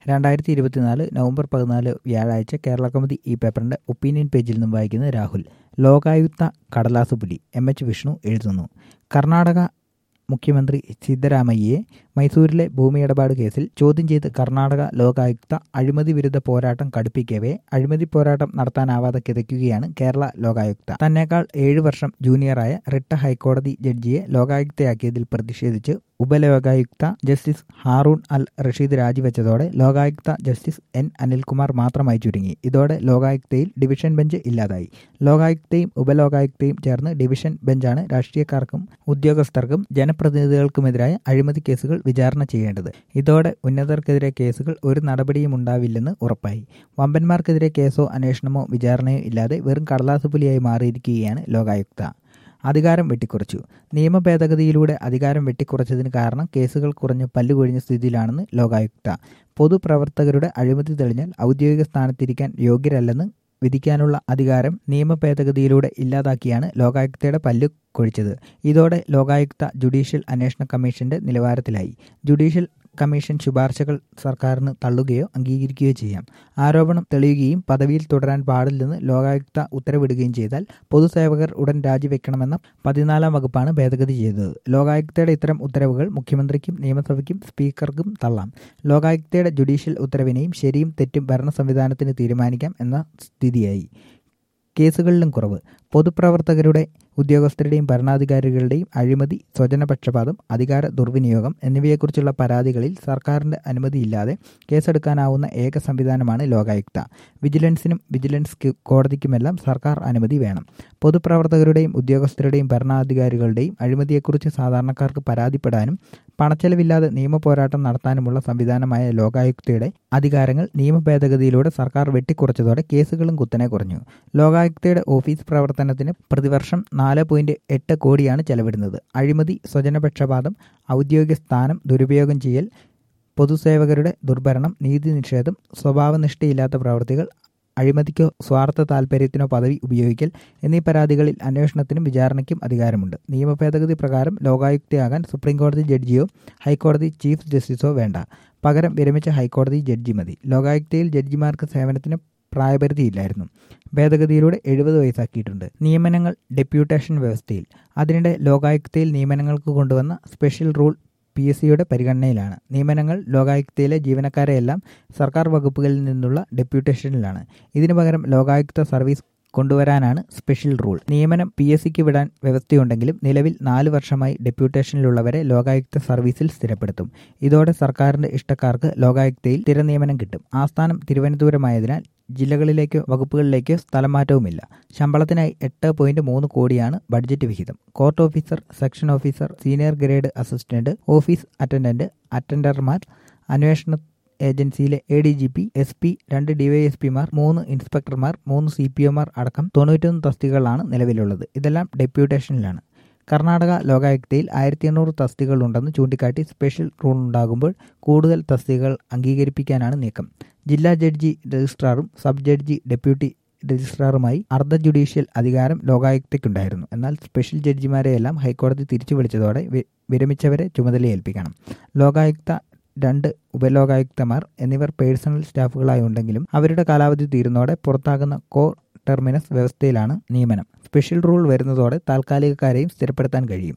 രണ്ടായിരത്തി ഇരുപത്തിനാല് നവംബർ പതിനാല് വ്യാഴാഴ്ച കേരള കൗമുദി ഈ പേപ്പറിന്റെ ഒപ്പീനിയൻ പേജിൽ നിന്നും വായിക്കുന്നത് രാഹുൽ ലോകായുക്ത കടലാസ് പുലി എം എച്ച് വിഷ്ണു എഴുതുന്നു കർണാടക മുഖ്യമന്ത്രി സിദ്ധരാമയ്യയെ മൈസൂരിലെ ഭൂമിയിടപാട് കേസിൽ ചോദ്യം ചെയ്ത് കർണാടക ലോകായുക്ത അഴിമതി വിരുദ്ധ പോരാട്ടം കടുപ്പിക്കവേ അഴിമതി പോരാട്ടം നടത്താനാവാതെ കിതയ്ക്കുകയാണ് കേരള ലോകായുക്ത തന്നേക്കാൾ ഏഴ് വർഷം ജൂനിയറായ റിട്ട ഹൈക്കോടതി ജഡ്ജിയെ ലോകായുക്തയാക്കിയതിൽ പ്രതിഷേധിച്ച് ഉപലോകായുക്ത ജസ്റ്റിസ് ഹാറൂൺ അൽ റഷീദ് രാജിവെച്ചതോടെ ലോകായുക്ത ജസ്റ്റിസ് എൻ അനിൽകുമാർ മാത്രമായി ചുരുങ്ങി ഇതോടെ ലോകായുക്തയിൽ ഡിവിഷൻ ബെഞ്ച് ഇല്ലാതായി ലോകായുക്തയും ഉപലോകായുക്തയും ചേർന്ന് ഡിവിഷൻ ബെഞ്ചാണ് രാഷ്ട്രീയക്കാർക്കും ഉദ്യോഗസ്ഥർക്കും ജനപ്രതിനിധികൾക്കുമെതിരായ അഴിമതി കേസുകൾ വിചാരണ ചെയ്യേണ്ടത് ഇതോടെ ഉന്നതർക്കെതിരെ കേസുകൾ ഒരു നടപടിയും ഉണ്ടാവില്ലെന്ന് ഉറപ്പായി വമ്പന്മാർക്കെതിരെ കേസോ അന്വേഷണമോ വിചാരണയോ ഇല്ലാതെ വെറും കടലാസ് പുലിയായി മാറിയിരിക്കുകയാണ് ലോകായുക്ത അധികാരം വെട്ടിക്കുറച്ചു നിയമ ഭേദഗതിയിലൂടെ അധികാരം വെട്ടിക്കുറച്ചതിന് കാരണം കേസുകൾ കുറഞ്ഞ് പല്ലുകൊഴിഞ്ഞ സ്ഥിതിയിലാണെന്ന് ലോകായുക്ത പൊതുപ്രവർത്തകരുടെ അഴിമതി തെളിഞ്ഞാൽ ഔദ്യോഗിക സ്ഥാനത്തിരിക്കാൻ യോഗ്യരല്ലെന്ന് വിധിക്കാനുള്ള അധികാരം നിയമ ഭേദഗതിയിലൂടെ ഇല്ലാതാക്കിയാണ് ലോകായുക്തയുടെ പല്ല് കൊഴിച്ചത് ഇതോടെ ലോകായുക്ത ജുഡീഷ്യൽ അന്വേഷണ കമ്മീഷന്റെ നിലവാരത്തിലായി ജുഡീഷ്യൽ കമ്മീഷൻ ശുപാർശകൾ സർക്കാരിന് തള്ളുകയോ അംഗീകരിക്കുകയോ ചെയ്യാം ആരോപണം തെളിയുകയും പദവിയിൽ തുടരാൻ പാടില്ലെന്ന് ലോകായുക്ത ഉത്തരവിടുകയും ചെയ്താൽ പൊതുസേവകർ ഉടൻ രാജിവെക്കണമെന്ന പതിനാലാം വകുപ്പാണ് ഭേദഗതി ചെയ്തത് ലോകായുക്തയുടെ ഇത്തരം ഉത്തരവുകൾ മുഖ്യമന്ത്രിക്കും നിയമസഭയ്ക്കും സ്പീക്കർക്കും തള്ളാം ലോകായുക്തയുടെ ജുഡീഷ്യൽ ഉത്തരവിനെയും ശരിയും തെറ്റും ഭരണ സംവിധാനത്തിന് തീരുമാനിക്കാം എന്ന സ്ഥിതിയായി കേസുകളിലും കുറവ് പൊതുപ്രവർത്തകരുടെ ഉദ്യോഗസ്ഥരുടെയും ഭരണാധികാരികളുടെയും അഴിമതി സ്വജനപക്ഷപാതം അധികാര ദുർവിനിയോഗം എന്നിവയെക്കുറിച്ചുള്ള പരാതികളിൽ സർക്കാരിന്റെ അനുമതിയില്ലാതെ കേസെടുക്കാനാവുന്ന ഏക സംവിധാനമാണ് ലോകായുക്ത വിജിലൻസിനും വിജിലൻസ് കോടതിക്കുമെല്ലാം സർക്കാർ അനുമതി വേണം പൊതുപ്രവർത്തകരുടെയും ഉദ്യോഗസ്ഥരുടെയും ഭരണാധികാരികളുടെയും അഴിമതിയെക്കുറിച്ച് സാധാരണക്കാർക്ക് പരാതിപ്പെടാനും പണച്ചെലവില്ലാതെ നിയമ പോരാട്ടം നടത്താനുമുള്ള സംവിധാനമായ ലോകായുക്തയുടെ അധികാരങ്ങൾ നിയമ ഭേദഗതിയിലൂടെ സർക്കാർ വെട്ടിക്കുറച്ചതോടെ കേസുകളും കുത്തനെ കുറഞ്ഞു ലോകായുക്തയുടെ ഓഫീസ് പ്രവർത്തനത്തിന് പ്രതിവർഷം നാല് പോയിന്റ് എട്ട് കോടിയാണ് ചെലവിടുന്നത് അഴിമതി സ്വജനപക്ഷപാതം ഔദ്യോഗിക സ്ഥാനം ദുരുപയോഗം ചെയ്യൽ പൊതുസേവകരുടെ ദുർഭരണം നീതി നിഷേധം സ്വഭാവനിഷ്ഠയില്ലാത്ത പ്രവൃത്തികൾ അഴിമതിക്കോ സ്വാർത്ഥ താൽപര്യത്തിനോ പദവി ഉപയോഗിക്കൽ എന്നീ പരാതികളിൽ അന്വേഷണത്തിനും വിചാരണയ്ക്കും അധികാരമുണ്ട് നിയമ ഭേദഗതി പ്രകാരം ലോകായുക്തയാകാൻ സുപ്രീംകോടതി ജഡ്ജിയോ ഹൈക്കോടതി ചീഫ് ജസ്റ്റിസോ വേണ്ട പകരം വിരമിച്ച ഹൈക്കോടതി ജഡ്ജി മതി ലോകായുക്തയിൽ ജഡ്ജിമാർക്ക് സേവനത്തിന് പ്രായപരിധിയില്ലായിരുന്നു ഭേദഗതിയിലൂടെ എഴുപത് വയസ്സാക്കിയിട്ടുണ്ട് നിയമനങ്ങൾ ഡെപ്യൂട്ടേഷൻ വ്യവസ്ഥയിൽ അതിനിടെ ലോകായുക്തയിൽ നിയമനങ്ങൾക്ക് കൊണ്ടുവന്ന സ്പെഷ്യൽ റൂൾ പി എസ് സിയുടെ പരിഗണനയിലാണ് നിയമനങ്ങൾ ലോകായുക്തയിലെ ജീവനക്കാരെയെല്ലാം സർക്കാർ വകുപ്പുകളിൽ നിന്നുള്ള ഡെപ്യൂട്ടേഷനിലാണ് ഇതിനു പകരം ലോകായുക്ത സർവീസ് കൊണ്ടുവരാനാണ് സ്പെഷ്യൽ റൂൾ നിയമനം പി എസ് സിക്ക് വിടാൻ വ്യവസ്ഥയുണ്ടെങ്കിലും നിലവിൽ നാല് വർഷമായി ഡെപ്യൂട്ടേഷനിലുള്ളവരെ ലോകായുക്ത സർവീസിൽ സ്ഥിരപ്പെടുത്തും ഇതോടെ സർക്കാരിന്റെ ഇഷ്ടക്കാർക്ക് ലോകായുക്തയിൽ സ്ഥിര നിയമനം കിട്ടും ആസ്ഥാനം തിരുവനന്തപുരമായതിനാൽ ജില്ലകളിലേക്കോ വകുപ്പുകളിലേക്കോ സ്ഥലമാറ്റവുമില്ല ശമ്പളത്തിനായി എട്ട് പോയിന്റ് മൂന്ന് കോടിയാണ് ബഡ്ജറ്റ് വിഹിതം court officer section officer senior grade assistant office attendant അറ്റൻഡർമാർ അന്വേഷണ ഏജൻസിയിലെ A D G P S P രണ്ട് ഡിവൈഎസ്പിമാർ മൂന്ന് ഇൻസ്പെക്ടർമാർ മൂന്ന് സി പി ഒമാർ അടക്കം തൊണ്ണൂറ്റൊന്ന് തസ്തികകളാണ് നിലവിലുള്ളത് ഇതെല്ലാം ഡെപ്യൂട്ടേഷനിലാണ് കർണാടക ലോകായുക്തയിൽ ആയിരത്തി എണ്ണൂറ് തസ്തികകൾ ഉണ്ടെന്ന് ചൂണ്ടിക്കാട്ടി സ്പെഷ്യൽ റൂൾ ഉണ്ടാകുമ്പോൾ കൂടുതൽ തസ്തികകൾ അംഗീകരിപ്പിക്കാനാണ് നീക്കം ജില്ലാ ജഡ്ജി രജിസ്ട്രാറും സബ് ജഡ്ജി ഡെപ്യൂട്ടി രജിസ്ട്രാറുമായി അർദ്ധ ജുഡീഷ്യൽ അധികാരം ലോകായുക്തയ്ക്കുണ്ടായിരുന്നു എന്നാൽ സ്പെഷ്യൽ ജഡ്ജിമാരെയെല്ലാം ഹൈക്കോടതി തിരിച്ചു വിളിച്ചതോടെ വിരമിച്ചവരെ ചുമതലയേൽപ്പിക്കണം ലോകായുക്ത രണ്ട് ഉപലോകായുക്തമാർ എന്നിവർ പേഴ്സണൽ സ്റ്റാഫുകളായി ഉണ്ടെങ്കിലും അവരുടെ കാലാവധി തീരുന്നതോടെ പുറത്താകുന്ന കോ ടെർമിനസ് വ്യവസ്ഥയിലാണ് നിയമനം സ്പെഷ്യൽ റൂൾ വരുന്നതോടെ താൽക്കാലികക്കാരെയും സ്ഥിരപ്പെടുത്താൻ കഴിയും